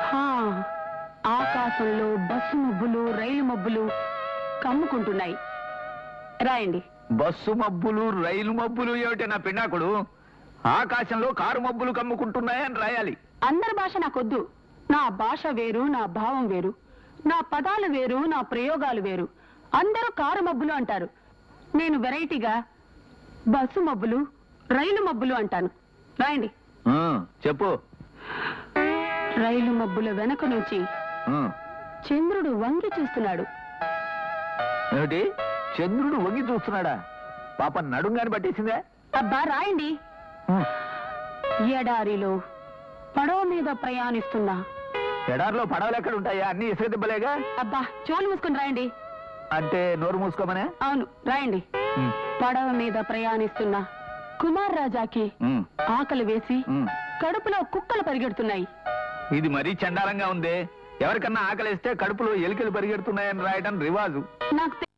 హా, ఆకాశంలో బస్సు మబ్బులు రైలు మబ్బులు కమ్ముకుంటున్నాయి రాయండి బస్సు మబ్బులు రైలు మబ్బులు ఏమిటి నా పిన్నాకుడు ఆకాశంలో కారు మబ్బులు కమ్ముకుంటున్నాయని రాయాలి అందరి భాష నాకొద్దు నా భాష వేరు నా భావం వేరు నా పదాలు వేరు నా ప్రయోగాలు వేరు అందరూ కారు మబ్బులు అంటారు నేను వెరైటీగా బస్సు మబ్బులు రైలు మబ్బులు అంటాను రాయండి ఆ, చెప్పు రైలు మబ్బుల వెనక నుంచి ఆ, చంద్రుడు వంగి చూస్తున్నాడు ఏమిటి చంద్రుడు వంగి చూస్తున్నాడా పాప నడుంగాని పట్టేసిందే అబ్బా రాయండి ఆ, ఎడారిలో పడవ మీద ప్రయాణిస్తున్నా ఎడారిలో పడవలు ఎక్కడ ఉంటాయా అన్ని ఇసుక దెబ్బలేగా అబ్బా చోలు మూసుకుని రాయండి అంటే నోరు మూసుకోమనే అవును రాయండి ఉమ్, పడవ మీద ప్రయాణిస్తున్న కుమార్ రాజాకి ఉమ్, ఆకలి వేసి ఉమ్. కడుపులో కుక్కలు పరిగెడుతున్నాయి ఇది మరీ చండాలంగా ఉంది ఎవరికన్నా ఆకలిస్తే కడుపులో ఎలికలు పరిగెడుతున్నాయని రాయడం రివాజు నాకు తె-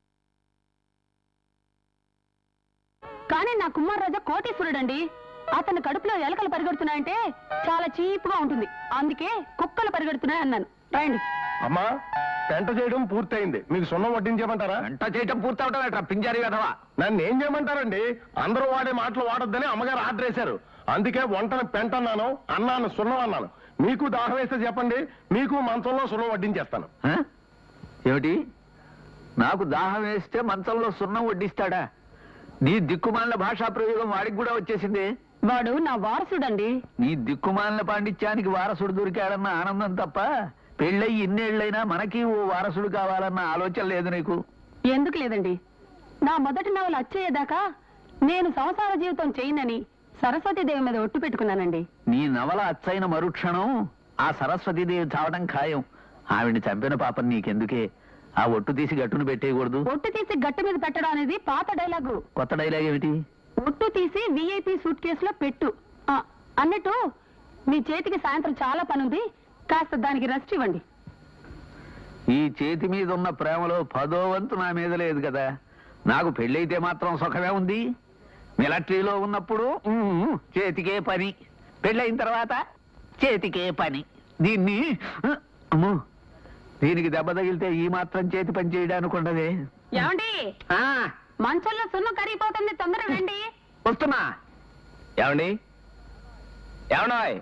కానీ నా కుమార్ రాజా కోటీశ్వరుడండి అతని కడుపులో ఎలకలు పరిగెడుతున్నాయంటే చాలా చీప్గా ఉంటుంది అందుకే కుక్కలు పరిగెడుతున్నాయి అన్నాను రాయండి అమ్మా పెంట చేయడం పూర్తయింది మీకు సున్నం వడ్డించమంటారా వెంట చేయటం పూర్తవటం ఎట్రా పింజారి వెధవా నన్ను ఏం చేయమంటారండి అందరూ వాడే మాటలు వాడొద్దని అమ్మగారు ఆర్డర్ వేశారు అందుకే వంటను పెంట అన్నాను అన్నాను సున్నం అన్నాను మీకు దాహం వేస్తే చెప్పండి మీకు మంచంలో సున్నం వడ్డించేస్తాను హ? ఏమిటి నాకు దాహం వేస్తే మంచంలో సున్నం వడ్డిస్తాడా నీ దిక్కుమాలిన భాషా ప్రయోగం వాడికి కూడా వచ్చేసింది వాడు నా వారసుడండి నీ దిక్కుమాలిన పాండిత్యానికి వారసుడు దొరికాడన్న ఆనందం తప్ప పెళ్ళయి ఇన్నేళ్లైనా మనకి ఓ వారసుడు కావాలన్న ఆలోచన లేదు నీకు ఎందుకు లేదండి నా మొదటి నవల అచ్చేదాకా నేను సంసార జీవితం చేయనని సరస్వతీదేవి మీద ఒట్టు పెట్టుకున్నానండి నీ నవల అచ్చైన మరుక్షణం ఆ సరస్వతీదేవి చావడం ఖాయం ఆవిడ్ని చంపిన పాపం నీకెందుకే ఆ ఒట్టు తీసి గట్టును పెట్టేయకూడదు ఒట్టు తీసి గట్టు మీద పెట్టడం అనేది పాత డైలాగు కొత్త డైలాగ్ ఏమిటి ఒట్టు తీసి విఐపి సూట్ కేసులో పెట్టు ఆ, అన్నట్టు మీ చేతికి సాయంత్రం చాలా పని ఉంది కాస్త దానికి రెస్ట్ ఇవ్వండి ఈ చేతి మీద ఉన్న ప్రేమలో పదో వంతు నా మీద లేదు కదా నాకు పెళ్ళైతే మాత్రం సుఖమే ఉంది మిలిటరీలో ఉన్నప్పుడు ఉమ్, చేతికే పని పెళ్ళైన తర్వాత చేతికే పని దీన్ని ఉ, అమ్మో దీనికి దెబ్బ తగిలితే ఈ మాత్రం చేతి పని చేయడానికి ఉండదే ఏమండి ఆ, మంచంలో సున్నం కరిగిపోతుంది తొందరగా రండి వస్తున్నా ఏమండి ఏమన్నాయ్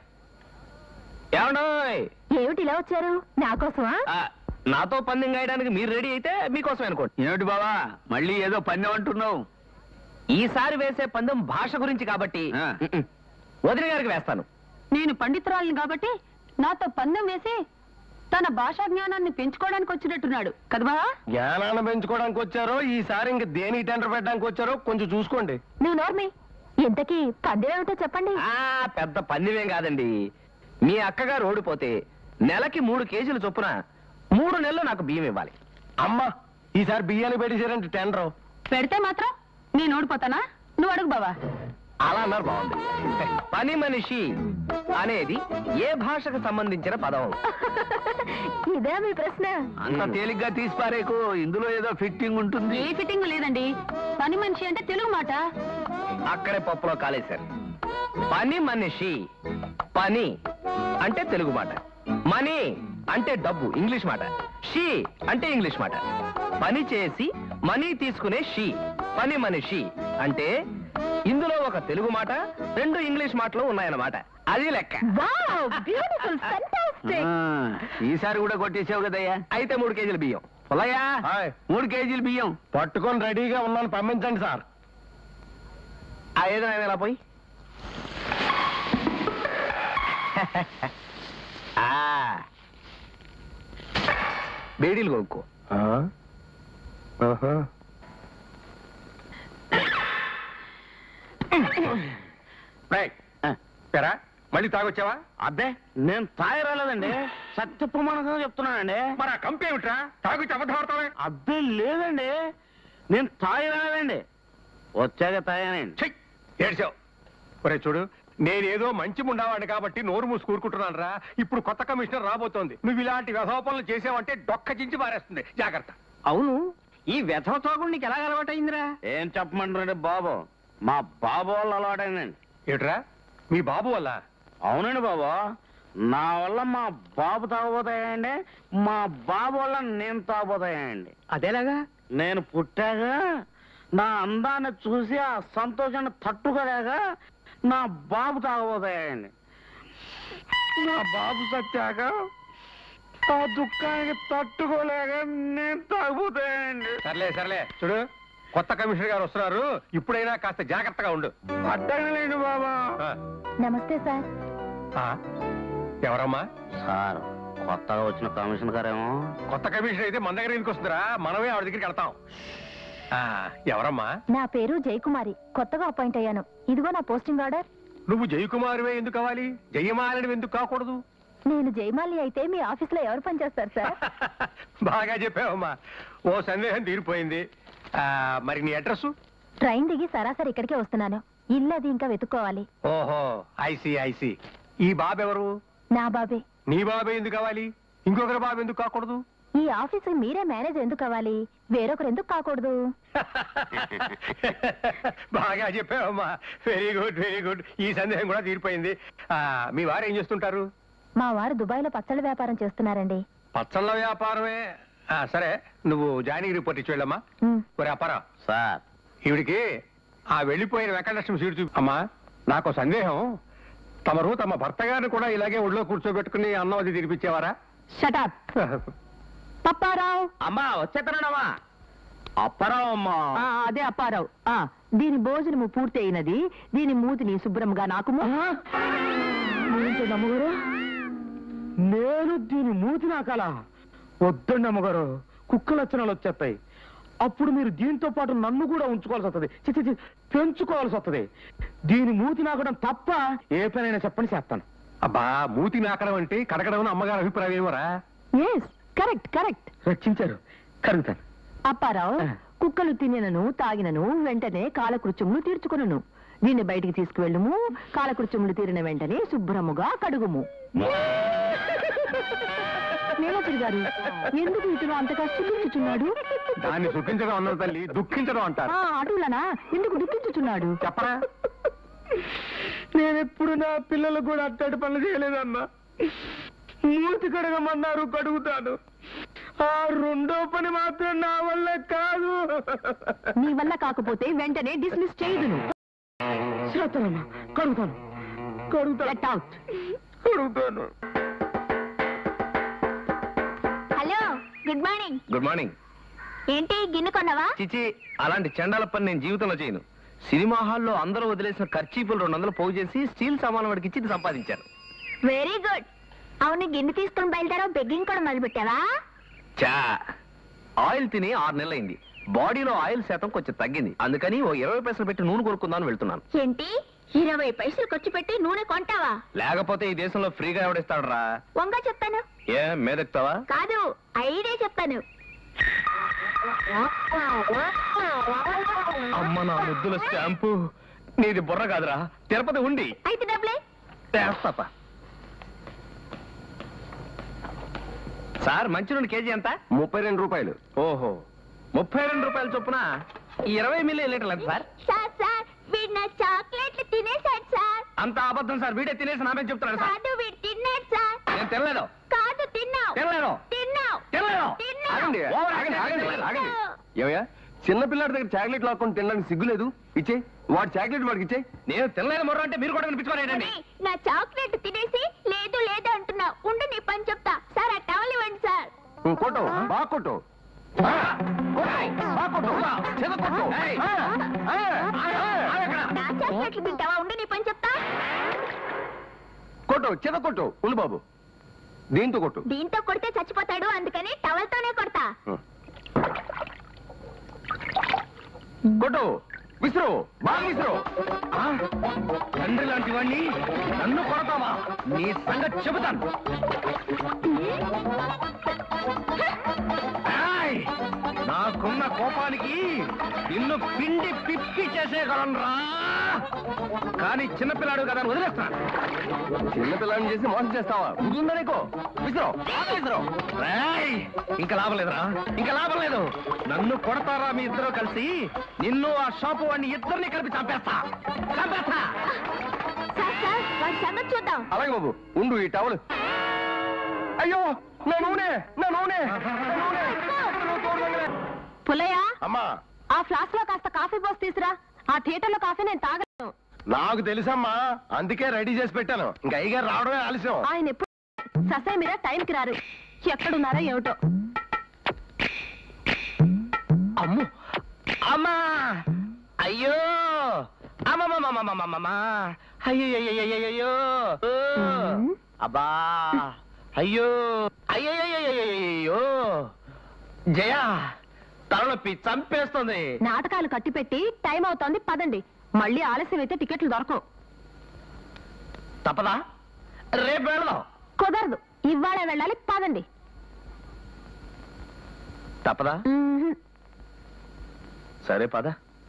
ఏమన్నాయ్ ఏమిటి ఇలా వచ్చారు నా కోసమా నాతో పందెం గాయడానికి మీరు రెడీ అయితే మీకోసం అనుకోండి ఏమిటి బావా మళ్ళీ ఏదో పన్నెం అంటున్నావు ఈసారి వేసే పందెం భాష గురించి కాబట్టి ఆ. ఉమ్మ్. వదిన గారికి వేస్తాను నేను పండితురాలిని కాబట్టి నాతో పందెం వేసి తన భాషా జ్ఞానాన్ని పెంచుకోవడానికి వచ్చినట్టున్నాడు కదబా జ్ఞానాన్ని పెంచుకోవడానికి వచ్చారో ఈసారి ఇంక దేనికి టెండర్ పెట్టడానికి వచ్చారో కొంచెం చూసుకోండి నువ్వు నోర్మి ఇంతకీ పందెం ఏమిటో చెప్పండి ఆ పెద్ద పందివేం కాదండి మీ అక్కగారు ఓడిపోతే నెలకి మూడు కేజీలు చొప్పున మూడు నెలలు నాకు బియ్యం ఇవ్వాలి అమ్మా ఈసారి బియ్యాన్ని పెట్టేశారంటే టెండర్ పెడితే మాత్రం నేను ఓడిపోతానా నువ్వు అడుగు బావా అలా అన్నారు బాగుంది పని మనిషి అనేది ఏ భాషకు సంబంధించిన పదం ఇదే మీ ప్రశ్న అంత తేలిగ్గా తీసి పారేకు ఇందులో ఏదో ఫిట్టింగ్ ఉంటుంది ఏ ఫిట్టింగ్ లేదండి పని మనిషి అంటే తెలుగు మాట అక్కడే పప్పులో కాలేశారు పని మనిషి పని అంటే తెలుగు మాట మనీ అంటే డబ్బు ఇంగ్లీష్ మాట షీ అంటే ఇంగ్లీష్ మాట పని చేసి మనీ తీసుకునే షీ పని మనిషి అంటే ఇందులో ఒక తెలుగు మాట రెండు ఇంగ్లీష్ మాటలు ఉన్నాయన్నమాట అది లెక్క బ్యూటిఫుల్ ఆ, ఈసారి కూడా కొట్టేసావు కదయ్యా అయితే మూడు కేజీల బియ్యం పుల్లయ్యా మూడు కేజీలు బియ్యం పట్టుకొని రెడీగా ఉన్నాను పంపించండి సార్ ఆ ఏదైనా ఎలా పోయి ఆ. బేడీలు కొనుక్కో పెరా మళ్ళీ తాగొచ్చావా అబ్బే నేను తాగి రాలేదండి సత్య ప్రమాణంగా చెప్తున్నానండి మరి ఆ కంపి ఏమిట్రా తాగుచ్చి అబద్ధం ఆడతావే అబ్బే లేదండి నేను తాగి రాలేదండి వచ్చాక తాగానండి చెయ్ ఏడ్చావు ఒరే చూడు నేనేదో మంచి ఉండవాడిని కాబట్టి నోరు మూసి కూరుకుంటున్నాను రా ఇప్పుడు కొత్త కమిషనర్ రాబోతోంది నువ్వు ఇలాంటి వ్యధోపనలు చేసావంటే డొక్క చించి పారేస్తుంది జాగ్రత్త అవును ఈ వ్యథ తాగుడు నీకు ఎలా అలవాటైందిరా ఏం చెప్పమంటారండి బాబు మా బాబు వాళ్ళు అలవాటైందండి ఏట్రా మీ బాబు వల్ల అవునండి బాబు నా వల్ల మా బాబు తాగబోతాయండి మా బాబు వల్ల నేను తాగబోతాయండి అదేలాగా నేను పుట్టాక నా అందాన్ని చూసి ఆ సంతోషాన్ని తట్టుకోలేక నా బాబు తాగబోతాయండి నా బాబు సత్యాక ఆ దుఃఖానికి తట్టుకోలేక నేను తాగబోతాయండి సర్లే సర్లే చూడు కొత్త కమిషనర్ గారు వస్తున్నారు ఇప్పుడైనా కాస్త జాగ్రత్తగా ఉండు అడ్డగలేండి బాబా ఆ, నమస్తే సార్ ఆ, ఎవరమ్మా సార్ కొత్తగా వచ్చిన కమిషన్ గారేమో కొత్త కమిషనర్ అయితే మన దగ్గర ఎందుకు వస్తుందిరా మనమే ఆవిడ దగ్గరికి వెళ్తాం ఆ, ఎవరమ్మా నా పేరు జయకుమారి కొత్తగా అపాయింట్ అయ్యాను ఇదిగో నా పోస్టింగ్ ఆర్డర్ నువ్వు జయకుమారివే ఎందుకు కావాలి జయమాలని ఎందుకు కాకూడదు నేను జయమాలి అయితే మీ ఆఫీస్ లో ఎవరు పనిచేస్తారు సార్ బాగా చెప్పావమ్మా ఓ సందేహం తీరిపోయింది ఆ, మరి నీ అడ్రస్ ట్రైన్ దిగి సరాసరి ఇక్కడికే వస్తున్నాను ఇల్లు అది ఇంకా వెతుక్కోవాలి ఓహో ఐసి ఐసి ఈ బాబు ఎవరు నా బాబే నీ బాబే ఎందుకు కావాలి ఇంకొకరి బాబు ఎందుకు కాకూడదు ఈ ఆఫీస్ మీరే మేనేజ్ ఎందుకు కావాలి వేరొకరు ఎందుకు కాకూడదు బాగా చెప్పావమ్మా వెరీ గుడ్ వెరీ గుడ్ ఈ సందేహం కూడా తీరిపోయింది ఆ, మీ వారు ఏం చేస్తుంటారు మా వారు దుబాయ్ లో పచ్చళ్ళ వ్యాపారం చేస్తున్నారండి పచ్చళ్ళ వ్యాపారమే ఆ, సరే నువ్వు జాయినింగ్ రిపోర్ట్ ఇచ్చి వెళ్ళమ్మా ఉమ్, ఒరే అపారా సార్ ఈవిడికి ఆ వెళ్ళిపోయిన వెంకటలక్ష్మి సీటు చూపి అమ్మా నాకు సందేహం తమరు తమ భర్త గారిని కూడా ఇలాగే ఒళ్ళో కూర్చోబెట్టుకుని అన్నం అది తినిపించేవారా షటప్ పప్పారావు అమ్మా వచ్చేతనమ్మా అప్పరావు అమ్మా ఆ, అదే అప్పారావు ఆ, దీని భోజనము పూర్తి అయినది దీని మూతిని శుభ్రంగా నాకు నమ్ముగారు నేను దీని మూతి నాకాల వద్దండి అమ్మగారు కుక్క లక్షణాలు వచ్చేస్తాయి అప్పుడు మీరు దీంతో పాటు నన్ను కూడా ఉంచుకోవాల్సి వస్తుంది చి, చి, చి, పెంచుకోవాల్సి వస్తుంది దీని మూతి నాకడం తప్ప ఏ పనైనా చెప్పండి చేస్తాను అబ్బా మూతి నాకడం అంటే కడగడం అని అమ్మగారి అభిప్రాయం ఏమరా ఎస్ కరెక్ట్ కరెక్ట్ రక్షించారు కరుగుతాను అప్పారావు ఆ. కుక్కలు తినినను తాగినను వెంటనే కాలకృత్యములు తీర్చుకొనును దీన్ని బయటికి తీసుకువెళ్ళుము కాలకృత్యములు తీరిన వెంటనే శుభ్రముగా కడుగుము మేనేజర్ గారు ఎందుకు ఇతను అంతగా సుఖించుచున్నాడు దాన్ని సుఖించడం అన్నది తల్లి దుఃఖించడం అంటారు ఆ, అటులనా ఎందుకు దుఃఖించుచున్నాడు చెప్పరా నేనెప్పుడు నా పిల్లలు కూడా అట్టడి పనులు చేయలేదమ్మా మూతి కడగమన్నారు కడుగుతాను ఆ రెండో పని మాత్రం నా వల్ల కాదు నీ వల్ల కాకపోతే వెంటనే డిస్మిస్ చేయదును చేస్తానమ్మా కడుగుతాను కడుగుతాను గెట్ అవుట్ కడుగుతాను hello good morning good morning ఏంటి గిన్నె కొన్నావా చిచి అలాంటి చండాల పని నేను జీవితంలో చేయను సినిమా హాల్లో అందరూ వదిలేసిన ఖర్చీపులు రెండు వందలు పోగు చేసి స్టీల్ సామాన్ వాడికి ఇచ్చి ఇది సంపాదించాను వెరీ గుడ్ అవును గిన్నె తీసుకుని బయలుదేరావు బెగ్గింగ్ కూడా మొదలు పెట్టావా చా ఆయిల్ తిని ఆరు నెలలైంది బాడీలో ఆయిల్ శాతం కొంచెం తగ్గింది అందుకని ఓ ఇరవై పైసలు పెట్టి నూనె కొనుక్కుందామని వెళ్తున్నాను ఏంటి ఇరవై పైసలు ఖర్చు పెట్టి నూనె కొంటావా లేకపోతే ఈ దేశంలో ఫ్రీగా ఎవడిస్తాడరా వంగ చెప్తాను ఏ మేదెక్తావా కాదు ఐడే చెప్తాను అమ్మ నా ముద్దుల స్టాంపు నీది బుర్ర కాదురా తిరుపతి ఉండి అయితే డబ్బులే చేస్తాపా సార్ మంచి నూనె కేజీ ఎంత ముప్పై రెండు రూపాయలు ఓహో ముప్పై రెండు రూపాయల చొప్పున ఈ ఇరవై మిల్లీ లీటర్లు ఎంత సార్ సార్ సార్ వీడు నా చాక్లెట్లు తినేశాడు సార్ అంత అబద్ధం సార్ వీడే తినేసి నామే చెప్తున్నాడు సార్ కాదు వీడు తిన్నాడు సార్ నేను తినలేదు కాదు తిన్నావు తినలేదు తిన్నావు తినలేదు తిన్నావు. ఆగండి ఓవర్ ఆగండి ఆగండి ఆగండి ఏమయ్యా చిన్న పిల్లాడి దగ్గర చాక్లెట్ లాక్కొని తినడానికి సిగ్గులేదు ఇచ్చే వాడు చాక్లెట్ వాడికి ఇచ్చే నేను తినలేదు మొర్ర అంటే మీరు కూడా వినిపించుకోలేదండి ఒరేయ్, నా చాక్లెట్ తినేసి లేదు లేదు అంటున్నావు ఉండు నీ పని చెప్తా సార్ ఆ టవల్ ఇవ్వండి సార్ కొట్టు బాగా కొట్టు నా చాక్లెట్లు తింటావా ఉండు నీ పని చెప్తా కొట్టు చెద కొట్టు ఉండు బాబు దీంతో కొట్టు దీంతో కొడితే చచ్చిపోతాడు అందుకని టవల్ తోనే కొడతా కొట్టు విసురు బాగా విసురు ఆ? తండ్రి లాంటి వాణ్ణి నన్ను కొడతావా నీ సంగతి చెబుతాను ఏయ్! నాకున్న కోపానికి నిన్ను పిండి పిప్పి చేసేయగలనురా కానీ చిన్నపిల్లాడు కదా అని వదిలేస్తాను చిన్నపిల్లాడిని చేసి మోసం చేస్తావా బుద్ధుందా నీకు విసురు బాగా విసురు రేయ్! ఇంకా లాభం లేదురా ఇంకా లాభం లేదు నన్ను కొడతారా మీ ఇద్దరు కలిసి నిన్ను ఆ షాపు వాడిని ఇద్దరిని కలిపి చంపేస్తా చంపేస్తా సార్ సార్ వాడు వాడి సంగతి చూద్దాం అలాగే బాబు ఉండు ఈ టవల్ అయ్యో నా నూనె నా నూనె నా నూనె. పుల్లయ్య అమ్మా ఆ ఫ్లాస్క్ లో కాస్త కాఫీ పోసి తీసురా ఆ థియేటర్ లో కాఫీ నేను తాగను నాకు తెలుసమ్మా అందుకే రెడీ చేసి పెట్టాను ఇంకా అయ్యగారు రావడమే ఆలస్యం ఆయన ఎప్పుడు ససే మీరా టైంకి రారు ఎక్కడున్నారో ఏమిటో అమ్ము అమ్మా అయ్యో అమ్మమ్మమ్మమ్మమ్మమ్మమ్మా అయ్యయ్యయ్యయ్యయ్యో ఓ! ఉమ్. అబ్బా అయ్యో అయ్యయ్యయ్యయ్యో జయ తలనొప్పి చంపేస్తుంది నాటకాలు కట్టిపెట్టి టైం అవుతోంది పదండి మళ్ళీ ఆలస్యం అయితే టికెట్లు దొరకవు తప్పదా రేపు వెళదాం కుదరదు ఇవాళే వెళ్ళాలి పదండి తప్పదా ఉహుం. సరే పద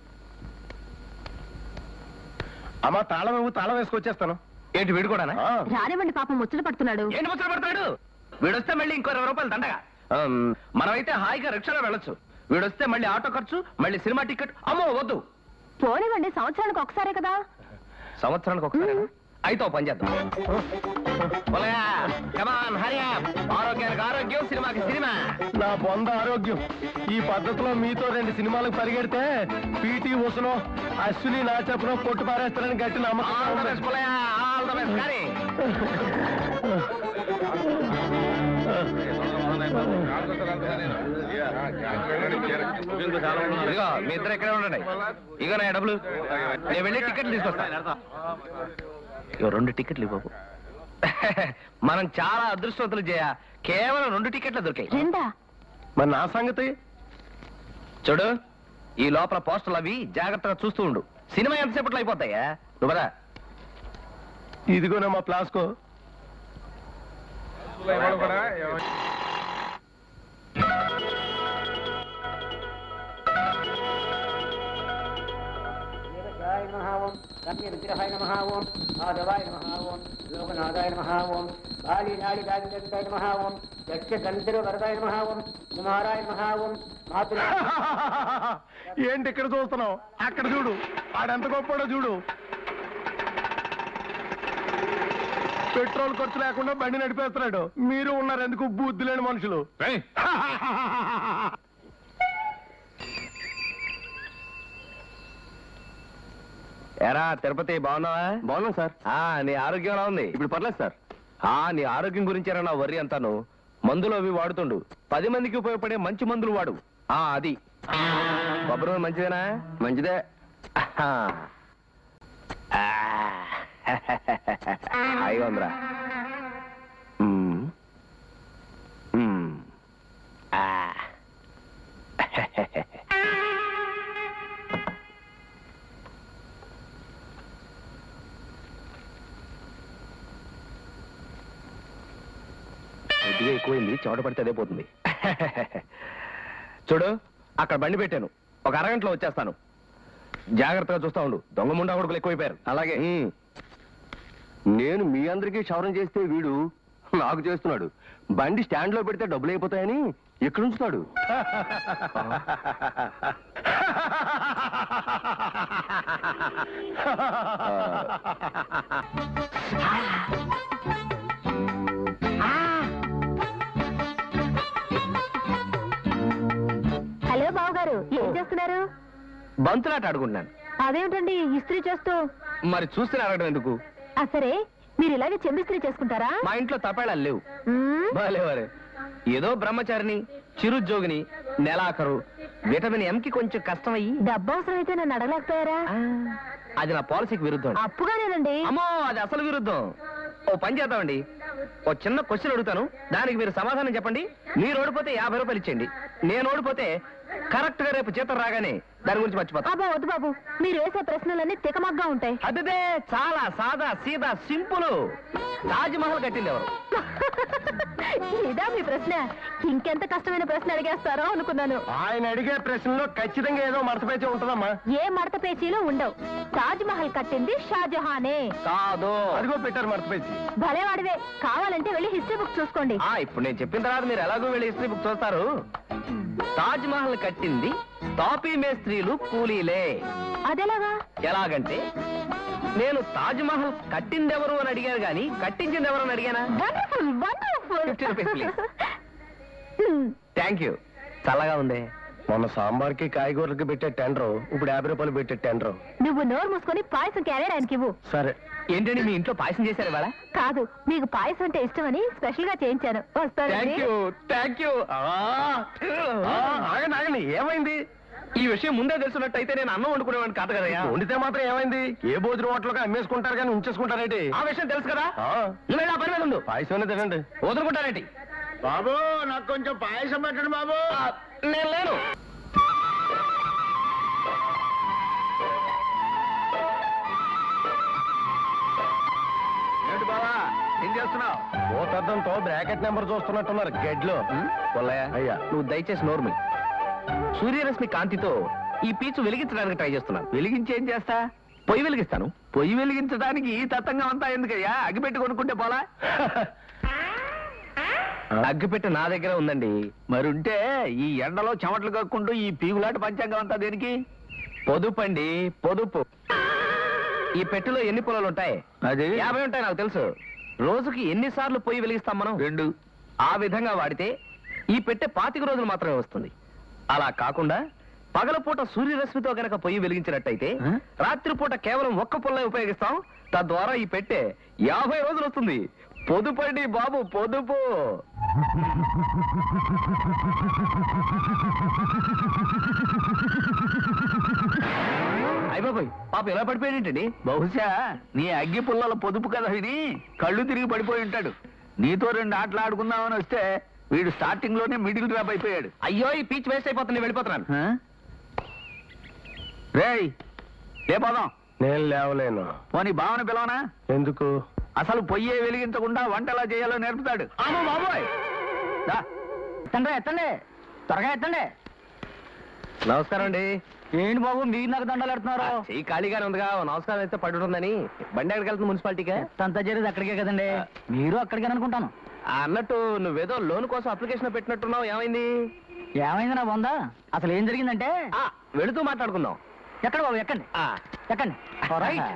అమ్మా తాళం ఇవ్వు తాళం వేసుకొచ్చేస్తాను ఏంటి వీడు కూడానా ఆ. రానివ్వండి పాపం ముచ్చట పడుతున్నాడు ఏంటి ముచ్చట పడతాడు వీడొస్తే మళ్ళీ ఇంకో ఇరవై రూపాయలు దండగా ఆమ్, మనమైతే హాయిగా రిక్షాలో వెళ్ళొచ్చు వీడొస్తే మళ్ళీ ఆటో ఖర్చు మళ్ళీ సినిమా టికెట్ అమ్మో వద్దు పోనివ్వండి సంవత్సరానికి ఒకసారే కదా సంవత్సరానికి ఒకసారి మ్మ్. అయితే ఓ పని చేద్దాం పొలగా, come on, hurry up. ఆరోగ్యానికి ఆరోగ్యం సినిమాకి సినిమా నా బొంద ఆరోగ్యం ఈ పద్ధతిలో మీతో రెండు సినిమాలకు పరిగెడితే పీటీ ఉసనో అశ్విని నా చెప్పునో కొట్టు పారేస్తారని గట్టి ఆల్ ద నమ్మకం బెస్ట్ పొలగా, ఆల్ ద బెస్ట్ కానీ ఇదిగో మీ ఇద్దరు ఇక్కడే ఉండండి ఇగో నా డబ్బులు నేను వెళ్ళి టికెట్లు తీసుకొస్తా ఇగో రెండు టికెట్లు ఇవ్వకు మనం చాలా అదృష్టవంతులు చేయ కేవలం రెండు టికెట్లు దొరికాయి రెండా మరి నా సంగతి చూడు ఈ లోపల పోస్టర్లు అవి జాగ్రత్తగా చూస్తూ ఉండు సినిమా ఎంతసేపట్లో అయిపోతాయా నువ్వు కదా ఇదిగోనా మా ప్లాస్కో వీరజాయ నమః ఓం రమ్య విగ్రహాయ నమః ఓం మాధవాయ నమః ఓం లోకనాథాయ నమః ఓం కాళీ నాళి దాగిదంతాయ నమః ఓం యక్ష గంధర్వ వరదాయ నమః ఓం కుమారాయ నమః ఓం మాతృ ఏంటి ఇక్కడ చూస్తున్నావు అక్కడ చూడు ఆడెంత గొప్పడో చూడు పెట్రోల్ ఖర్చు లేకుండా బండి నడిపేస్తున్నాడు మీరు ఉన్నారు ఎందుకు బుద్ధి లేని మనుషులు ఎరా తిరుపతి బాగున్నావా బాగున్నాం సార్ ఆ నీ ఆరోగ్యం ఎలా ఉంది ఇప్పుడు పర్లేదు సార్ ఆ నీ ఆరోగ్యం గురించేరా నా వర్రి అంతాను మందులు అవి వాడుతుండు పది మందికి ఉపయోగపడే మంచి మందులు వాడు ఆ అది కొబ్బరి నూనె మంచిదేనా మంచిదే ఆహా. ఆ. హాయిగా ఉందిరా మ్మ్. మ్మ్. ఆ. కొద్దిగా ఎక్కువైంది చెమట పడితే అదే పోతుంది చూడు అక్కడ బండి పెట్టాను ఒక అరగంటలో వచ్చేస్తాను జాగ్రత్తగా చూస్తా ఉండు దొంగ ముండా కొడుకులు ఎక్కువైపోయారు అలాగే. ఉమ్. నేను మీ అందరికీ క్షవరం చేస్తే వీడు నాకు చేస్తున్నాడు బండి స్టాండ్ లో పెడితే డబ్బులు అయిపోతాయని ఎక్కడ ఉంచుతాడు హలో బావగారు ఏం చేస్తున్నారు బంతులాట ఆడుకుంటున్నాను అదేమిటండి ఇస్త్రీ చేస్తూ మరి చూస్తే అడగడం ఎందుకు ఆ సరే మీరు ఇలాగే చెంబిస్త్రీ చేసుకుంటారా మా ఇంట్లో తపేళాలు లేవు మ్మ్. బాలేవారే ఏదో బ్రహ్మచారిని చిరుద్యోగిని నెలాఖరు విటమిన్ ఎం కి కొంచెం కష్టం అయ్యి డబ్బు అవసరం అయితే నన్ను అడగలేకపోయారా ఆ, అది నా పాలసీకి విరుద్ధం అప్పుగానేనండి అమ్మో అది అసలు విరుద్ధం ఓ పని చేద్దామండి ఓ చిన్న క్వశ్చన్ అడుగుతాను దానికి మీరు సమాధానం చెప్పండి మీరు ఓడిపోతే యాభై రూపాయలు ఇచ్చేయండి నేను ఓడిపోతే కరెక్ట్ గా రేపు జీతం రాగానే దాని గురించి మర్చిపోతా అబ్బా వద్దు బాబు మీరు వేసే ప్రశ్నలన్నీ తికమగ్గా ఉంటాయి అదే చాలా సాదా సీదా సింపుల్ తాజ్ మహల్ కట్టింది ఎవరు ఇదా మీ ప్రశ్న ఇంకెంత కష్టమైన ప్రశ్న అడిగేస్తారో అనుకున్నాను ఆయన అడిగే ప్రశ్నలో ఖచ్చితంగా ఏదో మడతపేచి ఉంటుందమ్మా ఏ మడత పేచీలు ఉండవు తాజ్ మహల్ కట్టింది షాజహానే కాదు అదిగో పెట్టారు మడతపేచి భలే వాడివే కావాలంటే వెళ్ళి హిస్టరీ బుక్ చూసుకోండి ఆ ఇప్పుడు నేను చెప్పిన తర్వాత మీరు ఎలాగో వెళ్ళి హిస్టరీ బుక్ చూస్తారు తాజ్ మహల్ కట్టింది తాపీ మేస్త్రీలు కూలీలే అదెలాగా ఎలాగంటే నేను తాజ్ మహల్ కట్టింది ఎవరు అని అడిగాను గాని కట్టించింది ఎవరు అని అడిగానా wonderful wonderful Fifty rupees, please. Thank you చల్లగా ఉంది మొన్న సాంబార్కి కాయగూరలకి పెట్టే టెండర్ ఇప్పుడు యాభై రూపాయలు పెట్టే టెండర్ నువ్వు నోరు మూసుకొని పాయసం క్యారేయడానికి ఇవ్వు సరే ఏంటండి మీ ఇంట్లో పాయసం చేశారు ఇవాళ కాదు మీకు పాయసం అంటే ఇష్టమని స్పెషల్ గా చేయించాను వస్తానండి థ్యాంక్ యూ థ్యాంక్ యూ ఆగండి ఆగండి ఏమైంది ఈ విషయం ముందే తెలుసున్నట్టయితే నేను అన్నం వండుకునేవాడిని కాదు కదయ్యా వండితే మాత్రం ఏమైంది ఏ భోజనం హోటల్గా అమ్మేసుకుంటారు కానీ ఉంచేసుకుంటారేంటి ఆ విషయం తెలుసు కదా ఆ. నువ్వు వెళ్ళి ఆ పని మీద ఉండు పాయసం తినండి వదులుకుంటారేంటి బాబు నాకు కొంచెం పాయసం పెట్టండి బాబు ఆ, నేను లేను ఏమిటి బావా ఏం చేస్తున్నావు పోతద్దంతో బ్రాకెట్ నెంబర్ చూస్తున్నట్టున్నారు గెడ్లో పొల్లయ్య అయ్యా. నువ్వు దయచేసి నోర్మి సూర్యరశ్మి కాంతితో ఈ పీచు వెలిగించడానికి ట్రై చేస్తున్నాను వెలిగించేం చేస్తా పొయ్యి వెలిగిస్తాను పొయ్యి వెలిగించడానికి ఈ తత్తంగా అంతా ఎందుకయ్యా అగ్గిపెట్టి కొనుక్కుంటే పోలా అగ్గిపెట్టె నా దగ్గర ఉందండి మరుంటే ఈ ఎండలో చెమటలు కక్కుంటూ ఈ పీగులాట పంచాంగం అంతా దేనికి పొదుపండి పొదుపు ఈ పెట్టెలో ఎన్ని పొలాలు ఉంటాయి అది యాభై ఉంటాయి నాకు తెలుసు రోజుకి ఎన్నిసార్లు పొయ్యి వెలిగిస్తాం మనం రెండు ఆ విధంగా వాడితే ఈ పెట్టె పాతిక రోజులు మాత్రమే వస్తుంది అలా కాకుండా పగలపూట సూర్యరశ్మితో గనక పొయ్యి వెలిగించినట్టయితే ఆ? రాత్రిపూట కేవలం ఒక్క పుల్లే ఉపయోగిస్తాం తద్వారా ఈ పెట్టె యాభై రోజులు వస్తుంది పొదుపండి బాబు పొదుపు అయిపోయి పాప ఎలా పడిపోయాడేంటండి బహుశా నీ అగ్గి పుల్లల పొదుపు కథ విని కళ్ళు తిరిగి పడిపోయి ఉంటాడు నీతో రెండు ఆటలు ఆడుకుందామని వస్తే వీడు స్టార్టింగ్ లోనే మిడిల్ డ్రాప్ అయిపోయాడు అయ్యో ఈ పీచ్ వేస్ట్ అయిపోతుంది నేను వెళ్ళిపోతున్నాను ఆ? రేయ్ ఏ పోదాం నేను లేవలేను పోనీ భావన పిలవనా ఎందుకు అసలు పొయ్యే వెలిగించకుండా వంట ఎలా చేయాలో నేర్పుతాడు అమ్మో బాబోయ్ దా. ఎత్తండి ఎత్తండి త్వరగా ఎత్తండి నమస్కారం అండి ఏంటి బాబు మీరు నాకు దండాలు పెడుతున్నారు చెయ్యి ఖాళీగానే ఉందిగా ఓ నమస్కారం అయితే పడి ఉంటుందని బండి ఎక్కడికి వెళ్తుంది మున్సిపాలిటీకే అంతా జరిగేది అక్కడికే కదండి మీరు అక్కడికే అనుకుంటాను ఆ, అన్నట్టు నువ్వేదో లోన్ కోసం అప్లికేషన్ పెట్టినట్టున్నావు ఏమైంది ఏమైంది నా బొందా అసలు ఏం జరిగిందంటే ఆ, వెళుతూ మాట్లాడుకుందాం ఎక్కడ బాబు ఎక్కండి ఆ, ఎక్కండి రైట్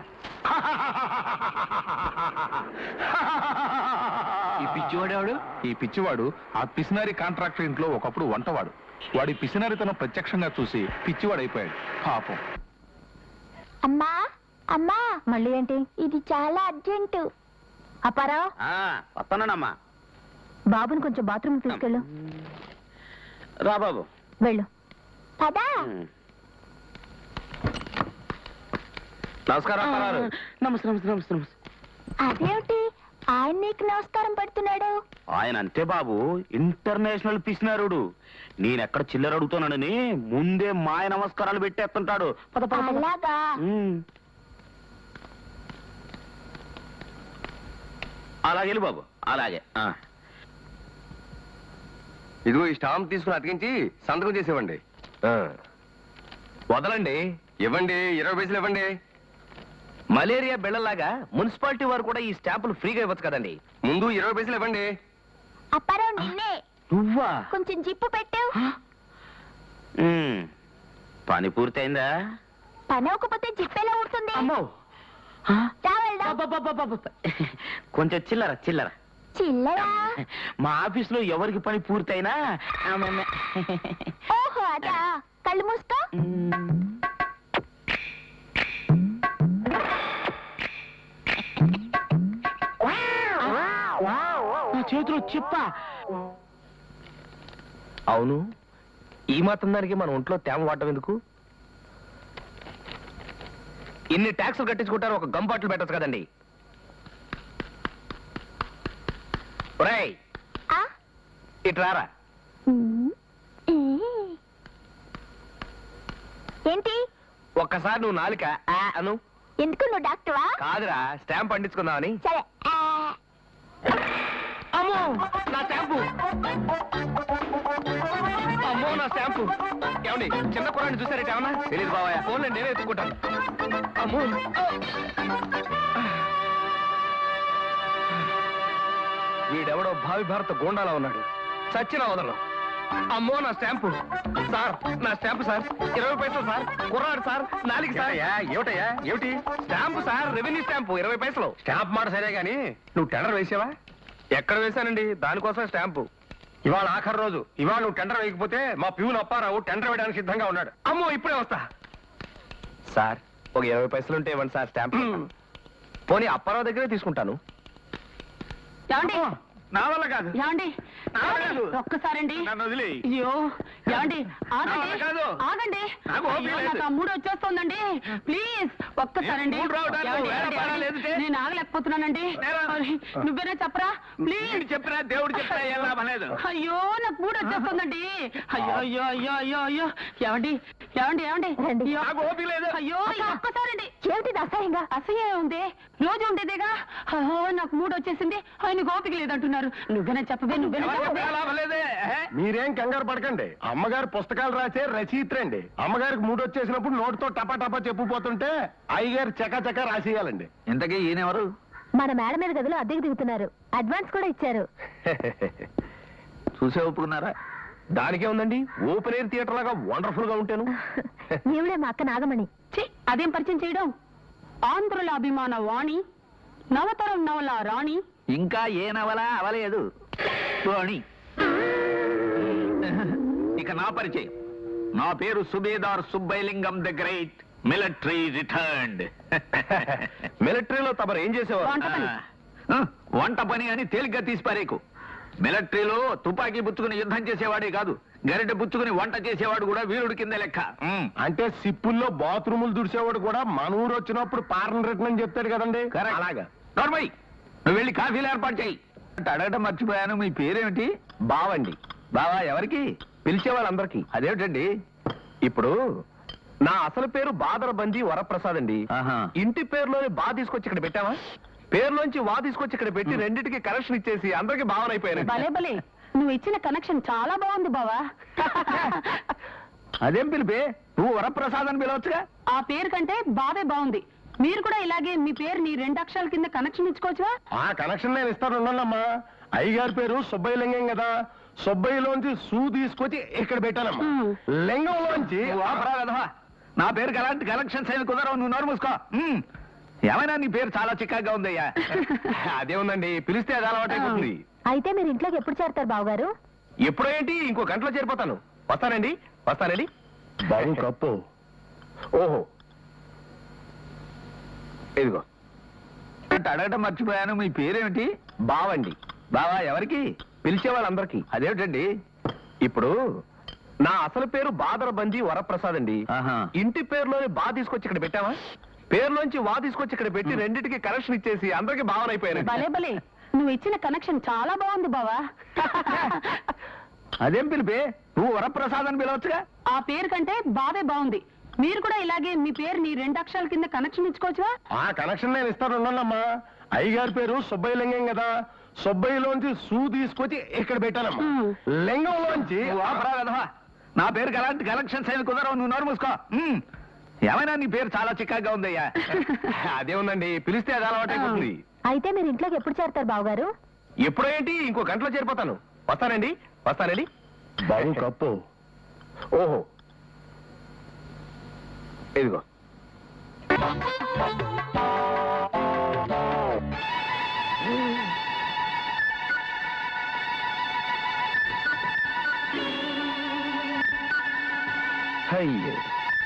ఈ పిచ్చివాడేవాడు ఈ పిచ్చివాడు ఆ పిసినారి కాంట్రాక్టర్ ఇంట్లో ఒకప్పుడు వంటవాడు వాడి పిసినారితనం ప్రత్యక్షంగా చూసి పిచ్చివాడైపోయాడు పాపం అమ్మా అమ్మా మళ్ళీ ఏంటి ఇది చాలా అర్జెంటు అప్పారా వస్తానమ్మా బాబుని కొంచెం బాత్రూమ్ తీసుకెళ్ళు రా బాబు వెళ్ళు పదా నమస్కారం అప్పారావు. నమస్తే నమస్తే నమస్తే నమస్తే అదేమిటి ఆయన నీకు నమస్కారం పెడుతున్నాడు ఆయన అంతే బాబు ఇంటర్నేషనల్ పిసినారుడు నేనెక్కడ చిల్లర అడుగుతానని ముందే మాయ నమస్కారాలు పెట్టేస్తుంటాడు పద పద పద. అలాగా ఉమ్. అలాగే వెళ్ళు బాబు అలాగే ఆ. ఇదిగో ఈ స్టాంప్ తీసుకుని అతికించి సంతకం చేసేవ్వండి ఆ. వదలండి ఇవ్వండి ఇరవై పైసలు ఇవ్వండి మలేరియా బిళ్ళలాగా మున్సిపాలిటీ వారు కూడా ఈ స్టాంపులు ఫ్రీగా ఇవ్వచ్చు కదండి ముందు ఇరవై పైసలు ఇవ్వండి అప్పారావు నిన్నే నువ్వా కొంచెం జిప్పు పెట్టు ఉమ్. పని పూర్తయిందా పని అవ్వకపోతే జిప్పు ఎలా ఊడుతుంది అమ్మో రా వెళ్దాం. అబ్బబ్బబ్బబ్బబ్బ. కొంచెం చిల్లర చిల్లర చిల్లరా మా ఆఫీస్ లో ఎవరికి పని పూర్తయినా ఆమె- ఓహో అదా కళ్ళు మూసుకో నా చేతిలో చిప్ప అవును ఈ మాత్రం దానికి మన ఒంట్లో తేమ వాడటం ఎందుకు ఇన్ని ట్యాక్సులు కట్టించుకుంటారు ఒక గమ్ బాటిల్ పెట్టచ్చు కదండి ఒరేయ్ ఆ? ఇటు రారా ఉమ్. ఏ. ఏంటి ఒక్కసారి నువ్వు నాలిక ఆ అను ఎందుకు నువ్వు డాక్టరా కాదురా స్టాంప్ పండించుకుందామని సరే ఆ. అమ్మో నా స్టాంపు అమ్మో నా స్టాంపు ఏమండి చిన్న కురాన్ని చూసారేట ఏమన్నా తెలియదు బాబాయ్ ఫోన్లో నేనే ఎత్తుకుంటాను అమ్మో వీడెవడో భావి భారత గోండాలా ఉన్నాడు చచ్చిన వదలం అమ్మో నా స్టాంపు సార్ నా స్టాంపు సార్ ఇరవై పైసలు సార్ కుర్రాడు సార్ నాలుగు సార్ ఏమిటయ్యా ఏమిటి స్టాంపు సార్ రెవెన్యూ స్టాంపు ఇరవై పైసలు స్టాంప్ మాట సరే గాని నువ్వు టెండర్ వేసావా ఎక్కడ వేశానండి దానికోసం స్టాంపు ఇవాళ ఆఖరి రోజు ఇవాళ నువ్వు టెండర్ వేయకపోతే మా ప్యూన్ అప్పారావు టెండర్ వేయడానికి సిద్ధంగా ఉన్నాడు అమ్మో ఇప్పుడే వస్తా సార్ ఒక ఇరవై పైసలు ఉంటే ఇవ్వండి సార్ స్టాంప్ పోనీ అప్పారావు దగ్గరే తీసుకుంటాను ఏమండి నా వల్ల కాదు ఏమండి నా వల్ల కాదు. ఒక్కసారండి నన్ను వదిలే అయ్యో ఏమండి ఆగండి వల్ల కాదు. ఆగండి నాకు ఓపిక అయ్యో, లేదు. నాకు ఆ మూడు వచ్చేస్తోందండి ప్లీజ్ ఒక్కసారండి మూడు రావడానికి ఏమండి, వేరే ఏమండి, పనాలు ఏమండి? లేదుటే? నేను ఆగలేకపోతున్నానండి నేరా? మరి నువ్వేనా చెప్పరా ప్లీజ్ వీడు చెప్పినా దేవుడు చెప్పినా ఏం లాభం లేదు అయ్యో నాకు మూడు వచ్చేస్తుందండి అయ్యో అయ్యో అయ్యో అయ్యో అయ్యో ఏమండి ఏమండి ఏమండి అయ్యో. నాకు ఓపిక లేదు అయ్యో ఈ ఒక్కసారండి ఏమిటి అసహ్యంగా అసహ్యం ఉంది రోజు ఉండేదేగా అయ్యో నాకు మూడు వచ్చేసింది ఆయన గోపిక లేదంటున్నారు నువ్వేనా చెప్పవే నువ్వేనా ఎవరు చెప్పవే చెప్పినా లాభం లేదే ఏ? మీరేం కంగారు పడకండి అమ్మగారు పుస్తకాలు రాసే రచయిత్రండి అమ్మగారికి మూడు వచ్చేసినప్పుడు నోటితో టపా టపా చెప్పుపోతుంటే అయ్యగారు చకా చకా రాసేయాలండి ఇంతకీ ఈయనెవరు మన మేడ మీద గదిలో అద్దెకి దిగుతున్నారు అడ్వాన్స్ కూడా ఇచ్చారు చూసే ఒప్పుకున్నారా దానికే ఉందండి ఓపెన్ ఎయిర్ థియేటర్ లాగా వండర్ఫుల్ గా ఉంటాను ఈవిడే మా అక్క నాగమణి ఛీ, అదేం పరిచయం చేయడం ఆంధ్రుల అభిమాన వాణి నవతరం నవల రాణి ఇంకా ఏ నవల అవలేదు పోనీ. ఇక నా పరిచయం నా పేరు సుబేదార్ Subbailingam the great military returned మిలిటరీలో తమరు ఏం చేసేవారు వంట పని. వంట పని అని తేలిగ్గా తీసిపారేకు మిలిటరీలో తుపాకీ పుచ్చుకుని యుద్ధం చేసేవాడే కాదు గరిటె పుచ్చుకుని వంట చేసేవాడు కూడా వీరుడి కింద లెక్క ఉమ్. అంటే సిప్పుల్లో బాత్రూములు దుడిసేవాడు కూడా మన ఊరు వచ్చినప్పుడు పారణ రిటర్న్ అని చెప్తాడు కదండి Correct. అలాగా నోర్మయ్ నువ్వు వెళ్ళి కాఫీలు ఏర్పాటు చేయి అంటే అడగటం మర్చిపోయాను మీ పేరేమిటి బావండి బావా ఎవరికి పిలిచే వాళ్ళందరికీ అదేమిటండి ఇప్పుడు నా అసలు పేరు బాదరబంది వరప్రసాద్ అండి ఆహా. ఇంటి పేరులోని బా తీసుకొచ్చి ఇక్కడ పెట్టావా పేరులోంచి వా తీసుకొచ్చి ఇక్కడ పెట్టి రెండింటికి కరెక్షన్ ఇచ్చేసి అందరికి భావన అయిపోయాను భలే భలే నువ్వు ఇచ్చిన కనెక్షన్ చాలా బాగుంది బావా అదేం పిలిపే నువ్వు వరప్రసాద్ అని పిలవచ్చుగా ఆ పేరు కంటే బావే బాగుంది మీరు కూడా ఇలాగే మీ పేరు నీ రెండు అక్షరాల కింద కనెక్షన్ ఇచ్చుకోవచ్చువా ఆ కనెక్షన్ నేను ఇస్తాను ఉండండమ్మా అయ్యగారి పేరు సుబ్బయ్య లింగం కదా సుబ్బయ్యలోంచి సూ తీసుకొచ్చి ఇక్కడ పెట్టానమ్మా మ్. లింగంలోంచి నువ్వు ఆపరా వెధవా. నా పేరుకి అలాంటి కలెక్షన్స్ అయిన కుదరవు నువ్వు నోరు మూసుకో ఉమ్. ఏమైనా నీ పేరు చాలా చిక్కగా ఉందయ్యా అదే ఉందండి పిలిస్తే అది అలవాటైపోతుంది అయితే మీరు ఇంట్లోకి ఎప్పుడు చేరతారు బావగారు ఎప్పుడో ఏంటి ఇంకో గంటలో చేరిపోతాను వస్తానండి వస్తానండి బాబు కప్పు ఓహో ఇదిగో అంటే అడగటం మర్చిపోయాను మీ పేరేమిటి బావండి బావా ఎవరికి పిలిచే వాళ్ళందరికీ అదేమిటండి ఇప్పుడు నా అసలు పేరు బాదరబంది వరప్రసాద్ అండి ఆహా. ఇంటి పేరులోని బా తీసుకొచ్చి ఇక్కడ పెట్టావా పేరులోంచి వా తీసుకొచ్చి ఇక్కడ పెట్టి రెండింటికి కరెక్షన్ ఇచ్చేసి అందరికి భావన అయిపోయాను భలే భలే నువ్వు ఇచ్చిన కనెక్షన్ చాలా బాగుంది బావా అదేం పిలిపే నువ్వు వరప్రసాద్ అని పిలవచ్చుగా ఆ పేరు కంటే బావే బాగుంది మీరు కూడా ఇలాగే మీ పేరు నీ రెండు అక్షరాల కింద కనెక్షన్ ఇచ్చుకోవచ్చువా ఆ కనెక్షన్ నేను ఇస్తాను ఉండండమ్మా అయ్యగారి పేరు సుబ్బయ్య లింగం కదా సుబ్బయ్యలోంచి సూ తీసుకొచ్చి ఇక్కడ పెట్టానమ్మా మ్. లింగంలోంచి నువ్వు ఆపరా వెధవా. నా పేరుకి అలాంటి కలెక్షన్స్ అయిన కుదరవు నువ్వు నోరు మూసుకో ఉమ్. ఏమైనా నీ పేరు చాలా చిక్కగా ఉందయ్యా అదే ఉందండి పిలిస్తే అది అలవాటైపోతుంది అయితే మీరు ఇంట్లోకి ఎప్పుడు చేరతారు బావగారు ఎప్పుడో ఏంటి ఇంకో గంటలో చేరిపోతాను వస్తానండి వస్తానండి బాబు కప్పు ఓహో ఇదిగో అయ్యో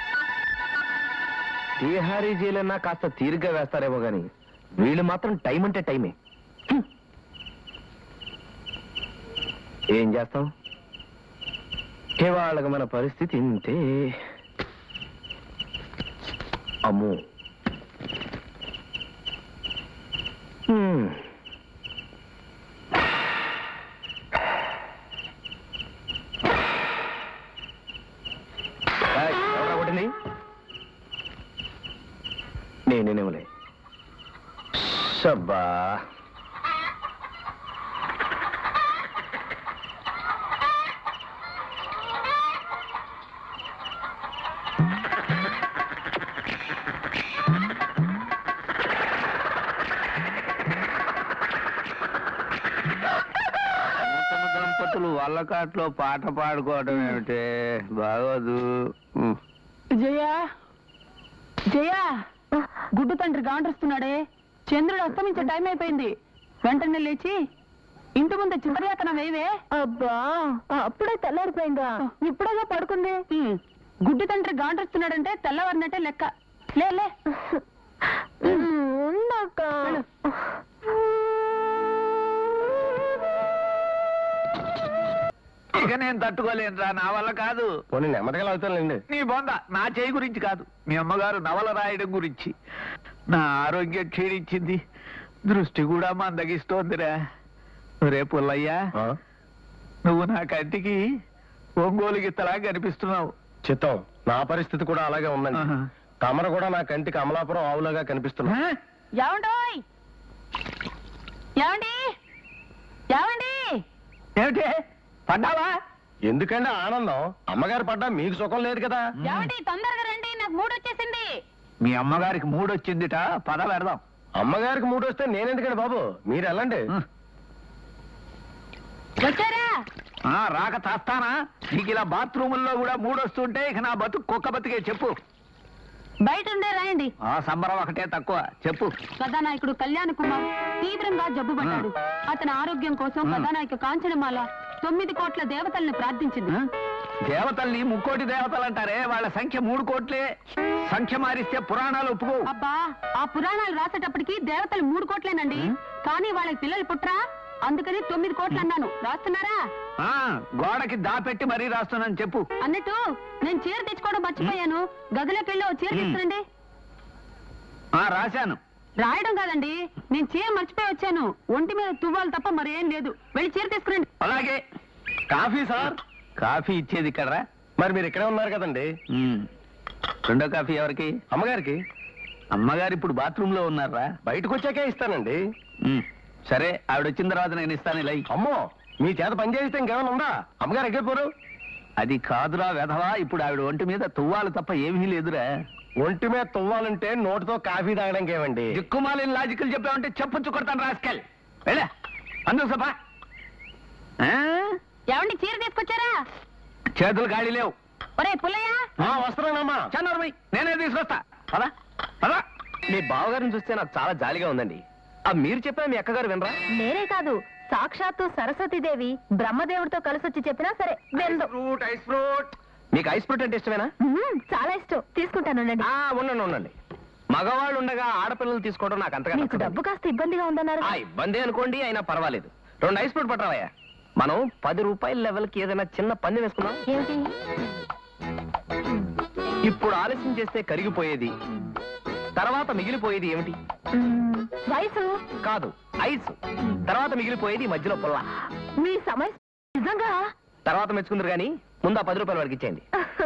టీహారీ జైలన్నా కాస్త తీరిగ్గా వేస్తారేమో గాని వీళ్ళు మాత్రం టైం అంటే టైమే హ్మ్. ఏం చేస్తాం ఇవాళకి మన పరిస్థితి ఇంతే అమ్మో హ్మ్. ఏయ్, ఎవరా కొట్టింది? నేనేనేమలే సబ్బా దంపతులు వల్లకాట్లో పాట పాడుకోవడం ఏమిటే బాగోదు ఉమ్. జయ జయ గుడ్డు తండ్రి గాండ్రుస్తున్నాడే చంద్రుడు అస్తమించే టైం అయిపోయింది వెంటనే లేచి ఇంటి ముందు చివరియాకన వేవే అబ్బా అప్పుడే తెల్లారిపోయిందా ఇప్పుడేగా పడుకుంది ఉమ్, గుడ్డు తండ్రి గాండ్రుస్తున్నాడంటే తెల్లవారినట్టే లెక్క లే లే ఉండక్క ఇక నేను తట్టుకోలేనురా నా వల్ల కాదు పోనీ నెమ్మదిగా అవుతానులేండి నీ బొంద నా చేయి గురించి కాదు మీ అమ్మగారు నవల రాయడం గురించి నా ఆరోగ్యం క్షీణించింది దృష్టి కూడా మందగిస్తోందిరా రే పుల్లయ్యా నువ్వు నా కంటికి ఒంగోలు గిత్తలా కనిపిస్తున్నావు చిత్తం నా పరిస్థితి కూడా అలాగే ఉందండి ఆహా. తమరు కూడా నా కంటికి అమలాపురం ఆవులాగా కనిపిస్తున్నా ఆ? ఏమండోయ్ ఏమండి ఏమండి ఏమిటి పడ్డావా ఎందుకంటే ఆనందం అమ్మగారు పడ్డా మీకు సుఖం లేదు కదా ఏమండి తొందరగా రండి నాకు మూడు వచ్చేసింది మీ అమ్మగారికి మూడొచ్చిందిట పద పెడదాం అమ్మగారికి మూడు వస్తే నేనెందుకండి బాబు మీరు వెళ్ళండి ఆ. వచ్చారా ఆ, రాక చేస్తానా నీకు ఇలా బాత్రూముల్లో కూడా మూడొస్తుంటే ఇక నా బతుకు కుక్క బతికే చెప్పు బయట ఉండే రాయండి ఆ సంబరం ఒకటే తక్కువ చెప్పు కథానాయకుడు కళ్యాణ్ కుమార్ తీవ్రంగా జబ్బు పడ్డాడు అతని ఆరోగ్యం కోసం ఆ. కథానాయక కాంచనమాల తొమ్మిది కోట్ల దేవతల్ని ప్రార్థించింది ఆ? దేవతల్ని ముక్కోటి దేవతలు అంటారే వాళ్ళ సంఖ్య మూడు కోట్లే సంఖ్య మారిస్తే పురాణాలు ఒప్పుకో అబ్బా ఆ పురాణాలు రాసేటప్పటికి దేవతలు మూడు కోట్లేనండి కానీ వాళ్ళకి పిల్లలు పుట్రా అందుకని తొమ్మిది కోట్లు అన్నాను రాస్తున్నారా ఆ, గోడకి దాపెట్టి మరీ రాస్తున్నాను చెప్పు అన్నట్టు నేను చీర తెచ్చుకోవడం మర్చిపోయాను గదిలోకి వెళ్ళి ఓ చీర ఉమ్. తీసుకురండి ఆ రాశాను రాయడం కాదండి నేను చీర మర్చిపోయి వచ్చాను ఒంటి మీద తువ్వాలి తప్ప మరేం లేదు వెళ్ళి చీర తీసుకురండి అలాగే కాఫీ సార్ కాఫీ ఇచ్చేది ఇక్కడ మరి మీరు ఇక్కడే ఉన్నారు కదండి రెండో కాఫీ ఎవరికి అమ్మగారికి అమ్మగారు ఇప్పుడు బాత్రూమ్ లో ఉన్నారా బయటకు వచ్చాకే ఇస్తానండి ఉమ్, సరే ఆవిడ వచ్చిన తర్వాత నేను ఇస్తాను ఇలా ఇయ్యి. అమ్మో మీ చేత పని చేస్తే ఇంకేమైనా ఉందా అమ్మగారు ఎక్కడిపోరు అది కాదురా వెధవా ఇప్పుడు ఆవిడ ఒంటి మీద తువ్వాలి తప్ప ఏమీ లేదురా ఒంటి మీద తువ్వాలంటే నోటితో కాఫీ తాగడానికి ఏమండి దిక్కుమాలిన లాజికల్ చెప్పావంటే చెప్పొచ్చు కొడతాను రాసుకెళ్ళి వెళ్ళా అందు సభ ఏమండి చీర తీసుకొచ్చారా చేతులు గాడి లేవు ఒరే పుల్లయ్య ఆ, వస్తున్నానమ్మా చన్నోర్మై నేనే తీసుకొస్తా పదా పదా మీ బావగారిని చూస్తే నాకు చాలా జాలిగా ఉందండి ఆ మీరు చెప్పిన మీ అక్కగారు వినరా నేనే కాదు సాక్షాత్తు సరస్వతీదేవి బ్రహ్మదేవుడితో కలిసొచ్చి చెప్పినా సరే వెందు ఫ్రూట్ ఐస్ ఫ్రూట్ మీకు ఐస్ ఫ్రూట్ అంటే ఇష్టమేనా మ్మ్, చాలా ఇష్టం తీసుకుంటానండి ఆ ఉండండి ఉండండి మగవాళ్ళు ఉండగా ఆడపిల్లలు తీసుకోవడం నాకు అంతగా మీకు నచ్చదండి. డబ్బు కాస్త ఇబ్బందిగా ఉందన్నారు ఆ ఇబ్బంది అనుకోండి అయినా పర్వాలేదు రెండు ఐస్ ఫ్రూట్ పట్టరావయ్యా మనం పది రూపాయల లెవెల్కి ఏదైనా చిన్న పంది వేసుకుందాం ఏమిటి ఇప్పుడు ఆలస్యం చేస్తే కరిగిపోయేది తర్వాత మిగిలిపోయేది ఏమిటి మ్మ్, వయసు కాదు ఐస్ తర్వాత మిగిలిపోయేది ఈ మధ్యలో పుల్ల మీ సమస్య నిజంగా తర్వాత మెచ్చుకుందరు కానీ ముందు ఆ పది రూపాయల వరకు ఇచ్చేయండి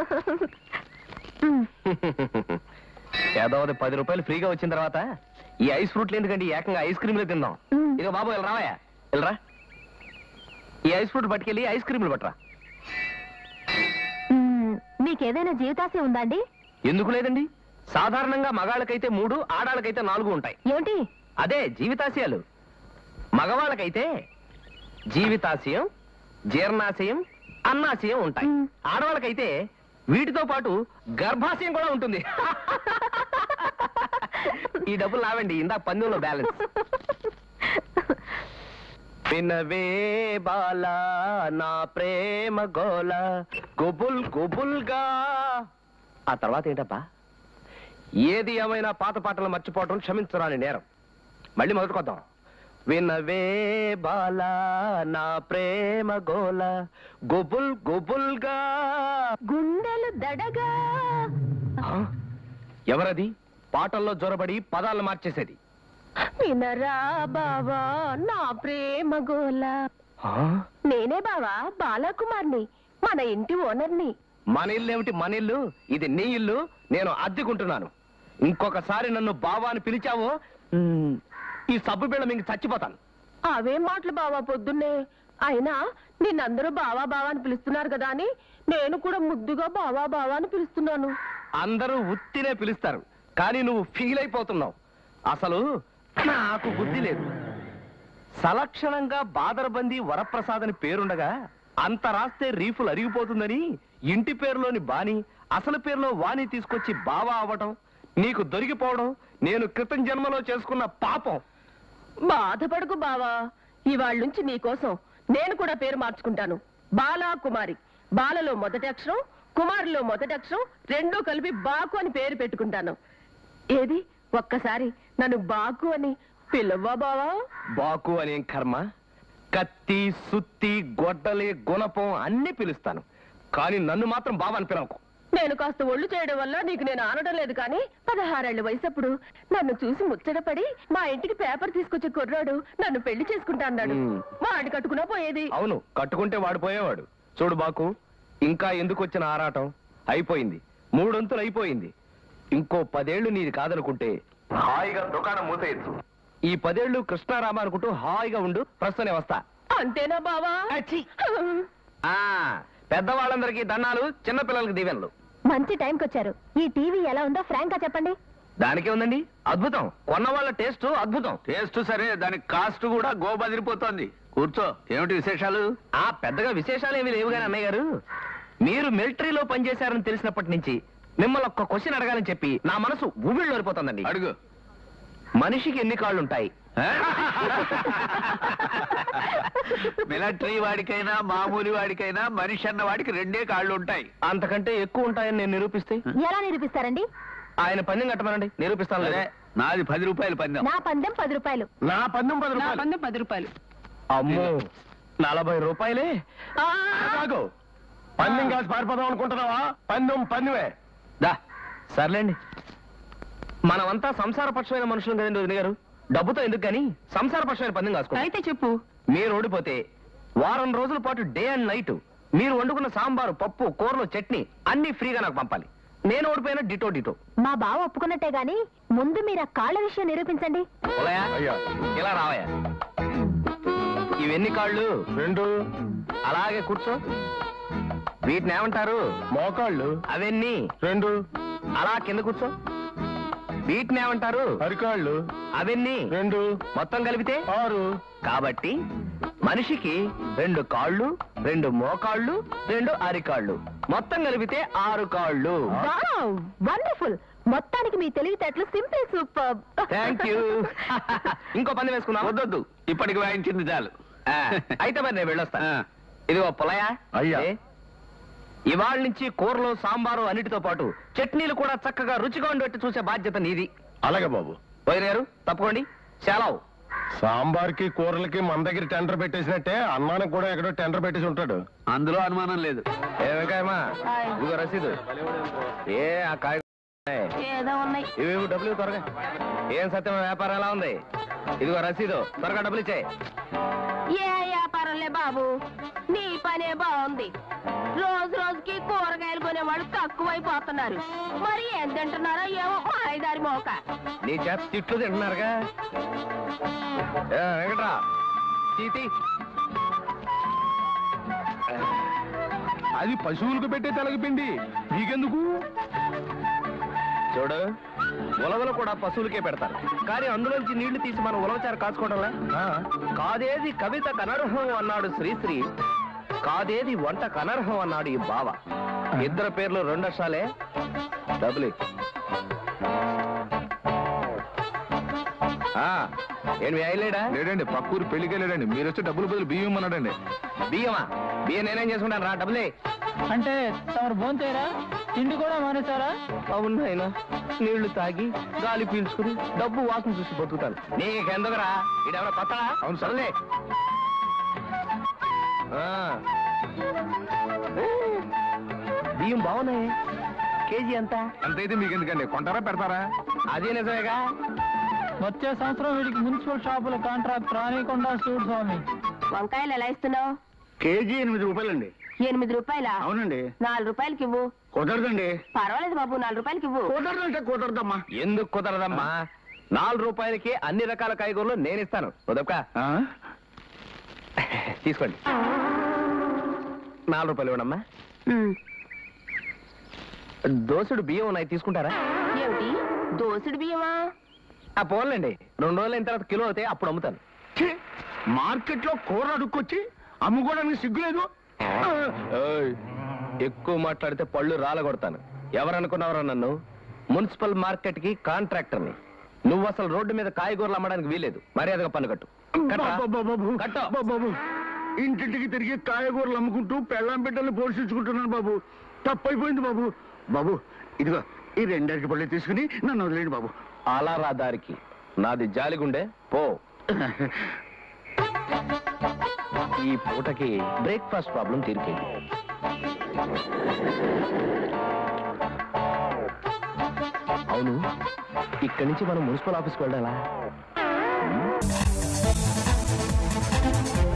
మ్మ్, ఏదోది పది రూపాయలు ఫ్రీగా వచ్చిన తర్వాత ఈ ఐస్ ఫ్రూట్లు ఎందుకండి ఏకంగా ఐస్ క్రీమ్లే తిందాం మ్మ్. ఇదిగో బాబు వెళ్ళి రావయ్యా వెళ్ళరా ఈ ఐస్ ఫ్రూట్ పట్టుకెళ్ళి ఐస్ క్రీమ్లు పట్టరా మ్మ్, మీకేదైనా జీవితాశయం ఉందా అండి ఎందుకు లేదండి సాధారణంగా మగాళ్ళకైతే మూడు ఆడాళ్ళకైతే నాలుగు ఉంటాయి ఏమిటి అదే జీవితాశయాలు మగవాళ్ళకైతే జీవితాశయం జీర్ణాశయం అన్నాశయం ఉంటాయి మ్. ఆడవాళ్ళకైతే వీటితో పాటు గర్భాశయం కూడా ఉంటుంది ఈ డబ్బులు లావండి ఇందాక పందెంలో బ్యాలెన్స్ వినవే బాలా నా ప్రేమ గోల గుబుల్ గుబుల్గా ఆ తర్వాత ఏంటబ్బా ఏది ఏమైనా పాత పాటలు మర్చిపోవటం క్షమించరాని నేరం మళ్ళీ మొదలుకొద్దాం వినవే బాలా నా ప్రేమ గోల గుబుల్ గుబుల్గా గుండెలు దడగా ఆ? ఎవరది పాటల్లో జొరబడి పదాలు మార్చేసేది వినరా బావా నా ప్రేమ గోల ఆ? నేనే బావా బాలకుమార్ని మన ఇంటి ఓనర్ని మన ఇల్లు ఏమిటి మన ఇల్లు ఇది నీ ఇల్లు నేను అద్దెకుంటున్నాను ఇంకొకసారి నన్ను బావా అని పిలిచావో మ్, ఈ సబ్బు బిళ్ళ మీకు చచ్చిపోతాను అవే మాటలు బావా పొద్దున్నే అయినా నిన్నందరూ బావా బావా అని పిలుస్తున్నారు కదా అని నేను కూడా ముద్దుగా బావా బావా అని పిలుస్తున్నాను అందరూ ఉత్తినే పిలుస్తారు కానీ నువ్వు ఫీల్ అయిపోతున్నావు అసలు నాకు బుద్ధి లేదు సలక్షణంగా బాదరబంది వరప్రసాద్ అని పేరుండగా అంత రాస్తే రీఫులు అరిగిపోతుందని ఇంటి పేరులోని బాని అసలు పేరులో వాణి తీసుకొచ్చి బావా అవ్వటం నీకు దొరికిపోవడం నేను క్రితం జన్మలో చేసుకున్న పాపం బాధపడకు బావా ఇవాళ నుంచి నీకోసం నేను కూడా పేరు మార్చుకుంటాను బాలా కుమారి బాలలో మొదటి అక్షరం కుమారిలో మొదటి అక్షరం రెండూ కలిపి బాకు అని పేరు పెట్టుకుంటాను ఏది ఒక్కసారి నన్ను బాకు అని పిలవ్వా బావా బాకు అనేం కర్మ కత్తి సుత్తి గొడ్డలి గుణపం అన్ని పిలుస్తాను కానీ నన్ను మాత్రం బావ అని పిలవకు నేను కాస్త ఒళ్ళు చేయడం వల్ల నీకు నేను ఆనడం లేదు కానీ పదహారేళ్ల వయసప్పుడు నన్ను చూసి ముచ్చటపడి మా ఇంటికి పేపర్ తీసుకొచ్చే కుర్రాడు నన్ను పెళ్లి చేసుకుంటా అన్నాడు మ్. వాడి కట్టుకున్నా పోయేది అవును కట్టుకుంటే వాడు పోయేవాడు చూడు బాకు ఇంకా ఎందుకు వచ్చిన ఆరాటం అయిపోయింది మూడొంతులు అయిపోయింది ఇంకో పదేళ్లు నీది కాదనుకుంటే హాయిగా దుకాణం మూసేయచ్చు ఈ పదేళ్లు కృష్ణారామ అనుకుంటూ హాయిగా ఉండు ప్రస్తుతనే వస్తా అంతేనా బావా అచ్చి. ఆ పెద్దవాళ్ళందరికీ దండాలు చిన్నపిల్లలకి దీవెనలు మంచి టైంకి వచ్చారు ఈ టీవీ ఎలా ఉందో ఫ్రాంక్ గా చెప్పండి దానికే ఉందండి అద్భుతం కొన్న వాళ్ళ టేస్ట్ అద్భుతం టేస్ట్ సరే దానికి కాస్ట్ కూడా గోబదిరిపోతోంది కూర్చో ఏమిటి విశేషాలు ఆ పెద్దగా విశేషాలు ఏమీ లేవు కానీ అన్నయ్య గారు మీరు మిలిటరీలో పనిచేశారని తెలిసినప్పటి నుంచి మిమ్మల్ని ఒక్క క్వశ్చన్ అడగాలని చెప్పి నా మనసు ఊబిళ్ళు ఓడిపోతుందండి అడుగు మనిషికి ఎన్ని కాళ్ళు ఉంటాయి ఆ? మిలిటరీ వాడికైనా మామూలు వాడికైనా మనిషి అన్న వాడికి రెండే కాళ్ళు ఉంటాయి అంతకంటే ఎక్కువ ఉంటాయని నేను నిరూపిస్తే ఎలా నిరూపిస్తారండి ఆయన పందెం కట్టమనండి నిరూపిస్తాను సరే లేదా నాది పది రూపాయలు పందెం నా పందెం పది రూపాయలు నా పందెం పది నా రూపాయలు పందెం పది రూపాయలు అమ్మో నలభై రూపాయలే కాదు పందెం కాసి పారిపోదాం అనుకుంటున్నావా పందెం పందెమే దా సర్లేండి మనమంతా సంసారపక్షమైన మనుషులు కదండి వదిన గారు డబ్బుతో ఎందుకు కానీ సంసారపక్షమైన పందెం కాసుకో అయితే చెప్పు మీరు ఓడిపోతే వారం రోజుల పాటు డే అండ్ నైట్ మీరు వండుకున్న సాంబారు పప్పు కూరలు చట్నీ అన్ని ఫ్రీగా నాకు పంపాలి నేను ఓడిపోయినా డిటో డిటో మా బావ ఒప్పుకున్నట్టే గాని ముందు మీరు ఆ కాళ్ళ విషయం నిరూపించండి ఉలయా? అయ్యా. ఇలా రావయ్యా ఇవెన్ని కాళ్ళు రెండు అలాగే కూర్చో వీటిని ఏమంటారు మోకాళ్ళు అవన్నీ రెండు అలా కింద కూర్చో వీటిని ఏమంటారు అరికాళ్ళు అవన్నీ రెండు మొత్తం కలిపితే ఆరు కాబట్టి మనిషికి రెండు కాళ్ళు రెండు మోకాళ్ళు రెండు అరికాళ్ళు మొత్తం కలిపితే ఆరు కాళ్ళు వండర్ఫుల్ మొత్తానికి మీ తెలివితేటలు సింపుల్ సూపర్ థ్యాంక్ యూ ఇంకో పందెం వేసుకుందాం వద్దొద్దు ఇప్పటికి వాయించింది చాలు ఆ, అయితే మరి నేను వెళ్ళొస్తా ఆ. ఇదిగో పొలయా అయ్యా. ఏ? ఇవాళ నుంచి కూరలు సాంబారు అన్నిటితో పాటు చట్నీలు కూడా చక్కగా రుచిగా ఉండేట్టు చూసే బాధ్యత నీది అలాగే బాబు వదిన గారు తప్పుకోండి సెలవు సాంబార్కి కూరలకి మన దగ్గర టెండర్ పెట్టేసినట్టే అన్నానికి కూడా ఎక్కడో టెండర్ పెట్టేసి ఉంటాడు అందులో అనుమానం లేదు ఏ వెంకాయమ్మా హాయ్. ఇదిగో రసీదు ఏ ఆ కాయ ఏదో ఉన్నాయి ఇవి డబ్బులు త్వరగా ఏం సత్యం వ్యాపారం ఎలా ఉంది ఇదిగో రసీదు త్వరగా డబ్బులు ఇచ్చాయి ఏ వ్యాపారంలే బాబు నీ పనే బాగుంది రోజు రోజుకి కూరగాయలు కొనేవాళ్ళు తక్కువైపోతున్నారు మరి ఏం తింటున్నారో ఏమో మా ఐదారి మోక నీ చేత తిట్లు తింటున్నారుగా ఏ, వెంకట్రా తీతి అది పశువులకు పెట్టే తెలగపిండి నీకెందుకు చూడు ఉలవలు కూడా పశువులకే పెడతారు కానీ అందులోంచి నీళ్లు తీసి మనం ఉలవచారు కాచుకోవడంలే ఆ, కాదేది కవిత కనర్హం అన్నాడు శ్రీశ్రీ కాదేది వంట కనర్హం అన్నాడు ఈ బావ ఇద్దరు పేర్లు రెండు అక్షరాలే డబ్బులు ఇ. ఆ, ఏంటి మీ అయ్యలేడా లేడండి పక్కూరు పెళ్లికే లేడండి మీరు వచ్చి డబ్బులు బదులు బియ్యం అన్నాడండి బియ్యమా బియ్యం నేనేం చేసుకుంటాను రా డబ్బులే అంటే తమరు భోంచేరా తిండి కూడా మానేశారా అవును నాయనా నీళ్లు తాగి గాలి పీల్చుకుని డబ్బు వాసన చూసి బతుకుతాను నీకెందుకురా ఇడెవరో కొత్తడా అవును సార్. సర్లే ఆ. బియ్యం బాగున్నాయి కేజీ ఎంత ఎంతైతే మీకు ఎందుకండి కొంటారా పెడతారా అదే నిజమేగా వచ్చే సంవత్సరం వీడికి మున్సిపల్ షాపుల కాంట్రాక్ట్ రానికుండా చూడు స్వామి వంకాయలు ఎలా ఇస్తున్నావు కేజీ ఎనిమిది రూపాయలండి ఎనిమిది రూపాయలా అవునండి నాలుగు రూపాయలకి ఇవ్వు కుదరదండి పర్వాలేదు బాబు నాలుగు రూపాయలకి ఇవ్వు కుదరదంటే కుదరదమ్మా ఎందుకు కుదరదమ్మా నాలుగు రూపాయలకి అన్ని రకాల కాయగూరలు నేను ఇస్తాను ఉదప్కా ఆ? తీసుకోండి నాలుగు రూపాయలు ఇవ్వడమ్మా ఉమ్. దోసుడు బియ్యం ఉన్నాయి తీసుకుంటారా ఏమిటి దోసుడు బియ్యమా ఆ పోన్లేండి రెండు రోజులు అయిన తర్వాత కిలో అయితే అప్పుడు అమ్ముతాను ఛీ! మార్కెట్ లో కూర అడుక్కొచ్చి అమ్ముకోవడానికి సిగ్గులేదు ఏయ్, ఎక్కువ మాట్లాడితే పళ్ళు రాలగొడతాను ఎవరనుకున్నావరా నన్ను మున్సిపల్ మార్కెట్ కి కాంట్రాక్టర్ని నువ్వు అసలు రోడ్డు మీద కాయగూరలు అమ్మడానికి వీలేదు మర్యాదగా పన్ను కట్టు కట్టరా? బాబు కట్టు. బాబు ఇంటింటికి తిరిగి కాయగూరలు అమ్ముకుంటూ పెళ్ళాం బిడ్డల్ని పోషించుకుంటున్నాను బాబు తప్పైపోయింది బాబు బాబు ఇదిగో ఈ రెండరికి పళ్ళు తీసుకుని నన్ను వదిలేండి బాబు అలా రా దారికి నాది జాలిగుండే పో ఈ పూటకి బ్రేక్ఫాస్ట్ ప్రాబ్లం తీరిపోయింది అవును ఇక్కడి నుంచి మనం మున్సిపల్ ఆఫీస్కి వెళ్ళాలా